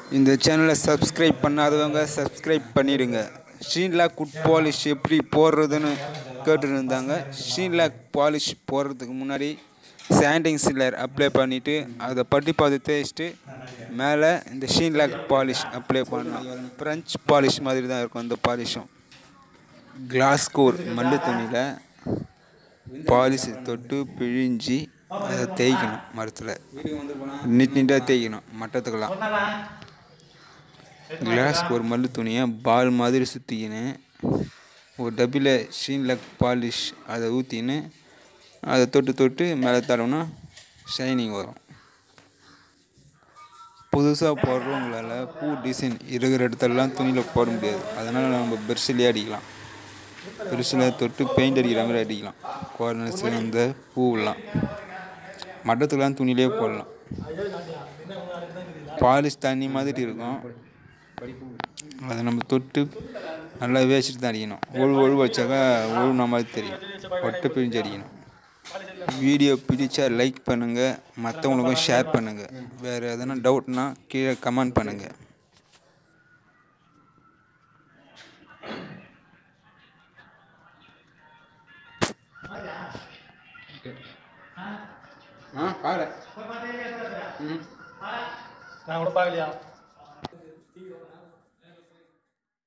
இந்த சேனலை சப்ஸ்கிரைப் பண்ணாதவங்க சப்ஸ்கிரைப் பண்ணிடுங்க ஷீன்லாக் குட் பாலிஷ் எப்படி போடுறதுன்னு கேட்டுட்டு இருந்தாங்க ஷீன்லாக் பாலிஷ் போடுறதுக்கு முன்னாடி சாண்டிங் சில்லர் அப்ளை பண்ணிவிட்டு அதை பட்டி பார்த்து தேய்ச்சிட்டு மேலே இந்த ஷீன்லாக் பாலிஷ் அப்ளை பண்ணணும் ஃப்ரெஞ்ச் பாலிஷ் மாதிரி தான் இருக்கும் இந்த பாலிஷும் கிளாஸ் கோர் மல்லு துணியில் பாலிஷ் தொட்டு பிழிஞ்சி அதை தேய்க்கணும் மரத்தில் நீட் நீட்டாக தேய்க்கணும் மட்டத்துக்கெல்லாம் கிளாஸ்க்கு ஒரு மல்லு துணியை பால் மாதிரி சுற்றிக்கின்னு ஒரு டப்பியில் ஷீன்லக் பாலிஷ் அதை ஊற்றின்னு அதை தொட்டு தொட்டு மேலே தடவுனா ஷைனிங் வரும் புதுசாக போடுறவங்களால பூ டிசைன் இருக்கிற இடத்துலலாம் துணியில் போட முடியாது அதனால் நம்ம பெருசிலே அடிக்கலாம் பெருசில் தொட்டு பெயிண்ட் அடிக்கிற மாதிரி அடிக்கலாம் கார்னர்ஸ் அந்த பூவெல்லாம் மட்டத்துக்கெலாம் துணியிலே போடலாம் பாலிஷ் தண்ணி மாதிரி இருக்கும் அதை நம்ம தொட்டு நல்லா வேச்சிட்டு தான் அடிக்கணும் ஒழு ஒழு வச்சாக்கா ஒழுகுன மாதிரி தெரியும் ஒட்டை பிரிஞ்சு அடிக்கணும் வீடியோ பிடிச்சா லைக் பண்ணுங்கள் மற்றவங்களுக்கும் ஷேர் பண்ணுங்கள் வேறு எதனா டவுட்னா கீழே கமெண்ட் பண்ணுங்கள் ஆ பாரு நான் கூட பார்க்கலையா